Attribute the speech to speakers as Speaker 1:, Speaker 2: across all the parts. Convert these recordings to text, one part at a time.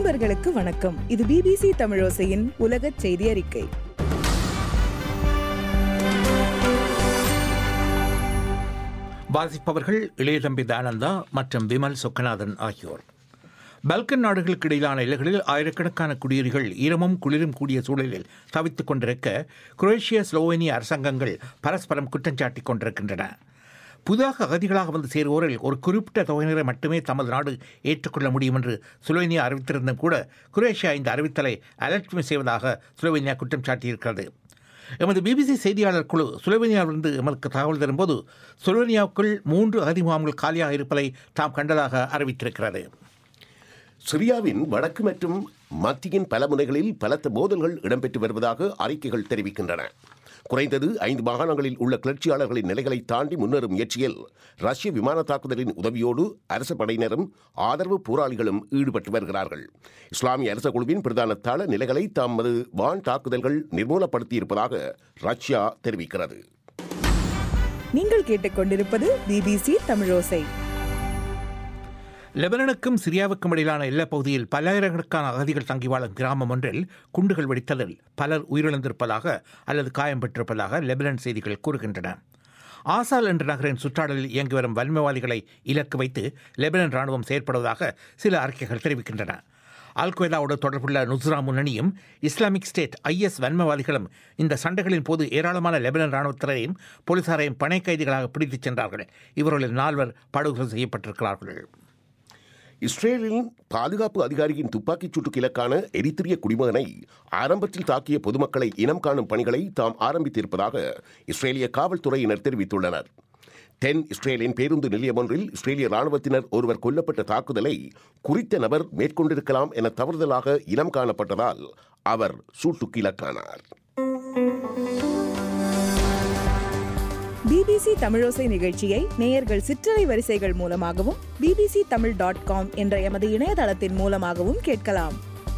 Speaker 1: அன்பர்களுக்கு வணக்கம் இது பிபிசி தமிழோசையின் உலகச் செய்தி அறிக்கை
Speaker 2: வாசிப்பவர்கள் இளையதம்பி தானந்தா மற்றும் விமல் சொக்கநாதன் ஆகியோர் பல்கன் நாடுகளுக்கு இடையிலான எல்லைகளில் ஆயிரக்கணக்கான குடியேறிகள் ஈரமும் குளிரும் கூடிய சூழலில் தவித்துக் கொண்டிருக்க குரோேஷிய ஸ்லோவேனிய அரசாங்கங்கள் பரஸ்பரம் குற்றஞ்சாட்டிக் கொண்டிருக்கின்றன புதிதாக அகதிகளாக வந்து சேருவோரில் ஒரு குறிப்பிட்ட தொகையினரை மட்டுமே தமது நாடு ஏற்றுக்கொள்ள முடியும் என்று ஸ்லோவேனியா அறிவித்திருந்தும் கூட குரேஷியா இந்த அறிவித்தலை அலட்சியம் செய்வதாக ஸ்லோவேனியா குற்றம் சாட்டியிருக்கிறது எமது பிபிசி செய்தியாளர் குழு சுலோவேனியாவிலிருந்து எமக்கு தகவல் தரும்போது சுலோவேனியாவுக்குள் மூன்று அகதி முகாம்கள் காலியாக இருப்பதை தாம் கண்டதாக அறிவித்திருக்கிறது
Speaker 3: சிரியாவின் வடக்கு மற்றும் மத்தியின் பல முனைகளில் பலத்த மோதல்கள் இடம்பெற்று வருவதாக அறிக்கைகள் தெரிவிக்கின்றன குறைந்தது ஐந்து மாகாணங்களில் உள்ள கிளர்ச்சியாளர்களின் நிலைகளை தாண்டி முன்னேறும் முயற்சியில் ரஷ்ய விமான தாக்குதலின் உதவியோடு அரசு படையினரும் ஆதரவு போராளிகளும் ஈடுபட்டு வருகிறார்கள் இஸ்லாமிய அரச குழுவின் பிரதான தள நிலைகளை தமது வான் தாக்குதல்கள் நிர்மூலப்படுத்தியிருப்பதாக ரஷ்யா தெரிவிக்கிறது
Speaker 1: நீங்கள் கேட்டுக்கொண்டிருப்பது பிபிசி தமிழோசை
Speaker 2: லெபனனுக்கும் சிரியாவுக்கும் இடையிலான எல்லைப் பகுதியில் பல்லாயிரக்கணக்கான அகதிகள் தங்கி வாழும் கிராமம் ஒன்றில் குண்டுகள் வெடித்ததில் பலர் உயிரிழந்திருப்பதாக அல்லது காயம் பெற்றிருப்பதாக லெபனன் செய்திகள் கூறுகின்றன ஆசால் என்ற நகரின் சுற்றாடலில் இயங்கி வரும் வன்மவாதிகளை இலக்கு வைத்து லெபனன் ராணுவம் செயற்படுவதாக சில அறிக்கைகள் தெரிவிக்கின்றன அல் கொய்தாவோடு தொடர்புள்ள நுஸ்ரா முன்னணியும் இஸ்லாமிக் ஸ்டேட் ஐஎஸ் வன்மவாதிகளும் இந்த சண்டைகளின் போது ஏராளமான லெபனன் ராணுவத்தினரையும் போலீசாரையும் பணை கைதிகளாக பிடித்துச் சென்றார்கள் இவர்களில் நால்வர் படுகொலை செய்யப்பட்டிருக்கிறார்கள்
Speaker 3: இஸ்ரேலின் பாதுகாப்பு அதிகாரியின் துப்பாக்கிச் சூட்டுக்கு இலக்கான எரித்திரிய குடிமகனை ஆரம்பத்தில் தாக்கிய பொதுமக்களை இனம் காணும் பணிகளை தாம் ஆரம்பித்திருப்பதாக இஸ்ரேலிய காவல்துறையினர் தெரிவித்துள்ளனர் தென் இஸ்ரேலின் பேருந்து நிலையம் ஒன்றில் இஸ்ரேலிய ராணுவத்தினர் ஒருவர் கொல்லப்பட்ட தாக்குதலை குறித்த நபர் மேற்கொண்டிருக்கலாம் என தவறுதலாக இனம் காணப்பட்டதால் அவர் சூட்டுக்கு இலக்கானார்
Speaker 1: பிபிசி தமிழோசை நிகழ்ச்சியை நேயர்கள் சிற்றலை வரிசைகள் மூலமாகவும் பிபிசி தமிழ் டாட் காம் என்ற எமது இணையதளத்தின் மூலமாகவும் கேட்கலாம்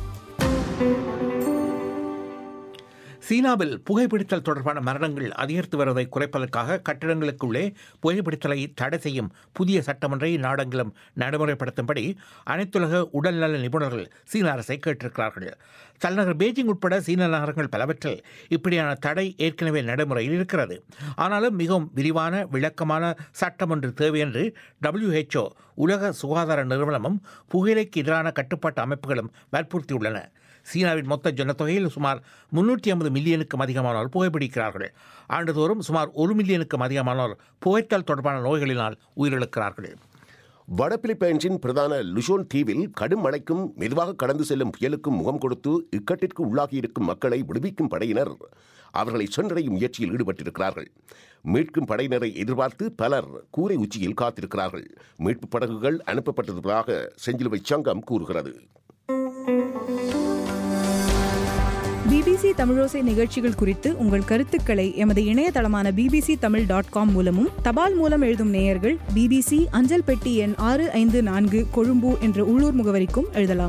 Speaker 2: சீனாவில் புகைப்பிடித்தல் தொடர்பான மரணங்கள் அதிகரித்து வருவதை குறைப்பதற்காக கட்டிடங்களுக்குள்ளே புகைப்பிடித்தலை தடை செய்யும் புதிய சட்டமன்றை நாடெங்கிலும் நடைமுறைப்படுத்தும்படி அனைத்துலக உடல்நல நிபுணர்கள் சீன அரசை கேட்டிருக்கிறார்கள் தலைநகர் பெய்ஜிங் உட்பட சீன நகரங்கள் பலவற்றில் இப்படியான தடை ஏற்கனவே நடைமுறையில் இருக்கிறது ஆனாலும் மிகவும் விரிவான விளக்கமான சட்டம் ஒன்று தேவை என்று டபிள்யூஹெச்ஓ உலக சுகாதார நிறுவனமும் புகையிலைக்கு எதிரான கட்டுப்பாட்டு அமைப்புகளும் வற்புறுத்தியுள்ளன சீனாவின் மொத்த ஜனத்தொகையில் சுமார் முன்னூற்றி ஐம்பது மில்லியனுக்கும் அதிகமானோர் புகைப்பிடிக்கிறார்கள் ஆண்டுதோறும் சுமார் ஒரு மில்லியனுக்கும் அதிகமானோர் புகைத்தல் தொடர்பான நோய்களினால் உயிரிழக்கிறார்கள்
Speaker 3: வட பிலிப்பைன்ஸின் பிரதான லுஷோன் தீவில் கடும் மழைக்கும் மெதுவாக கடந்து செல்லும் புயலுக்கும் முகம் கொடுத்து இக்கட்டிற்கு உள்ளாகியிருக்கும் மக்களை விடுவிக்கும் படையினர் அவர்களை சென்றடையும் முயற்சியில் ஈடுபட்டிருக்கிறார்கள் மீட்கும் படையினரை எதிர்பார்த்து பலர் கூரை உச்சியில் காத்திருக்கிறார்கள் மீட்பு படகுகள் அனுப்பப்பட்டிருப்பதாக செஞ்சிலுவை சங்கம் கூறுகிறது
Speaker 1: பிபிசி தமிழோசை நிகழ்ச்சிகள் குறித்து உங்கள் கருத்துக்களை எமது இணையதளமான பிபிசி தமிழ் டாட் காம் மூலமும் தபால் மூலம் எழுதும் நேயர்கள் பிபிசி அஞ்சல் பெட்டி எண் ஆறு ஐந்து நான்கு கொழும்பு என்ற உள்ளூர் முகவரிக்கும் எழுதலாம்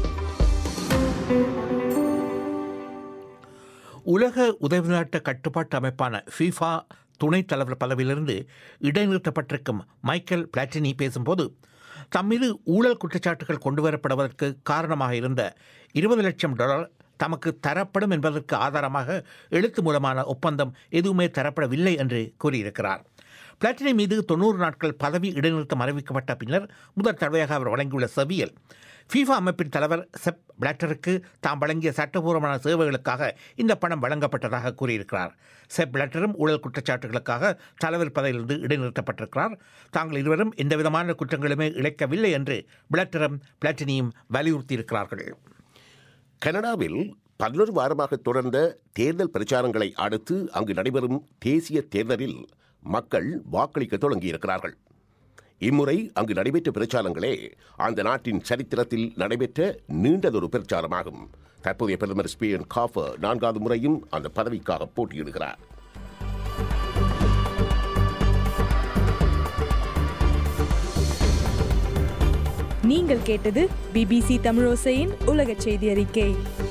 Speaker 2: உலக உதவிநாட்ட கட்டுப்பாட்டு அமைப்பான ஃபீஃபா துணைத் தலைவர் பதவியிலிருந்து இடைநிறுத்தப்பட்டிருக்கும் மைக்கேல் பிளாட்டினி பேசும்போது தம்மீது ஊழல் குற்றச்சாட்டுகள் கொண்டுவரப்படுவதற்கு காரணமாக இருந்த இருபது லட்சம் டாலர் தமக்கு தரப்படும் என்பதற்கு ஆதாரமாக எழுத்து மூலமான ஒப்பந்தம் எதுவுமே தரப்படவில்லை என்று கூறியிருக்கிறார் பிளாட்டினி மீது தொண்ணூறு நாட்கள் பதவி இடைநிறுத்தம் அறிவிக்கப்பட்ட பின்னர் முதல் தடவையாக அவர் வழங்கியுள்ள செவியல் ஃபீஃபா அமைப்பின் தலைவர் செப் பிளாட்டருக்கு தாம் வழங்கிய சட்டபூர்வமான சேவைகளுக்காக இந்த பணம் வழங்கப்பட்டதாக கூறியிருக்கிறார் செப் பிளாட்டரும் ஊழல் குற்றச்சாட்டுகளுக்காக தலைவர் பதவியிலிருந்து இடைநிறுத்தப்பட்டிருக்கிறார் தாங்கள் இருவரும் எந்தவிதமான குற்றங்களுமே இழைக்கவில்லை என்று பிளாட்டரும் பிளாட்டினியும் வலியுறுத்தியிருக்கிறார்கள்
Speaker 3: கனடாவில் பதினொரு வாரமாக தொடர்ந்த தேர்தல் பிரச்சாரங்களை அடுத்து அங்கு நடைபெறும் தேசிய தேர்தலில் மக்கள் வாக்களிக்க தொடங்கியிருக்கிறார்கள் இம்முறை அங்கு நடைபெற்ற பிரச்சாரங்களே அந்த நாட்டின் சரித்திரத்தில் நடைபெற்ற நீண்டதொரு பிரச்சாரமாகும் தற்போதைய பிரதமர் ஸ்பீன் காஃபர் நான்காவது முறையும் அந்த பதவிக்காக போட்டியிடுகிறார்
Speaker 1: நீங்கள் கேட்டது பிபிசி தமிழோசையின் உலகச் செய்தி அறிக்கை